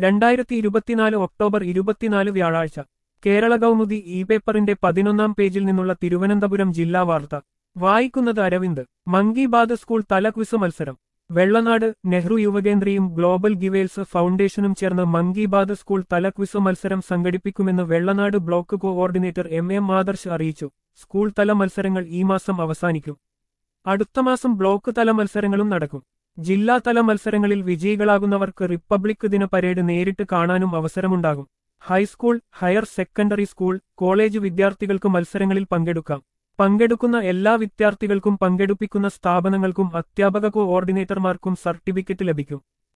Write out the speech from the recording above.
രണ്ടായിരത്തി ഇരുപത്തിനാല് ഒക്ടോബർ ഇരുപത്തിനാല് വ്യാഴാഴ്ച കേരള കൗമുദി ഇ പേപ്പറിന്റെ പതിനൊന്നാം പേജിൽ നിന്നുള്ള തിരുവനന്തപുരം ജില്ലാ വാർത്ത വായിക്കുന്നത് അരവിന്ദ് മങ്കി ബാദ് സ്കൂൾ തല ക്വിസ് മത്സരം വെള്ളനാട് നെഹ്റു യുവകേന്ദ്രയും ഗ്ലോബൽ ഗിവേൽസ് ഫൗണ്ടേഷനും ചേർന്ന് മങ്കി ബാദ് സ്കൂൾ തല ക്വിസ് മത്സരം സംഘടിപ്പിക്കുമെന്ന് Vellanad block coordinator M M Adarsh അറിയിച്ചു സ്കൂൾ തല മത്സരങ്ങൾ ഈ മാസം അവസാനിക്കും അടുത്ത മാസം ബ്ലോക്ക് തല മത്സരങ്ങളും നടക്കും ജില്ലാതല മത്സരങ്ങളിൽ വിജയികളാകുന്നവർക്ക് റിപ്പബ്ലിക് ദിന പരേഡ് നേരിട്ട് കാണാനും അവസരമുണ്ടാകും high school higher secondary school college വിദ്യാർത്ഥികൾക്ക് മത്സരങ്ങളിൽ പങ്കെടുക്കാം പങ്കെടുക്കുന്ന എല്ലാ വിദ്യാർത്ഥികൾക്കും പങ്കെടുപ്പിക്കുന്ന സ്ഥാപനങ്ങൾക്കും അധ്യാപക കോഓർഡിനേറ്റർമാർക്കും സർട്ടിഫിക്കറ്റ് ലഭിക്കും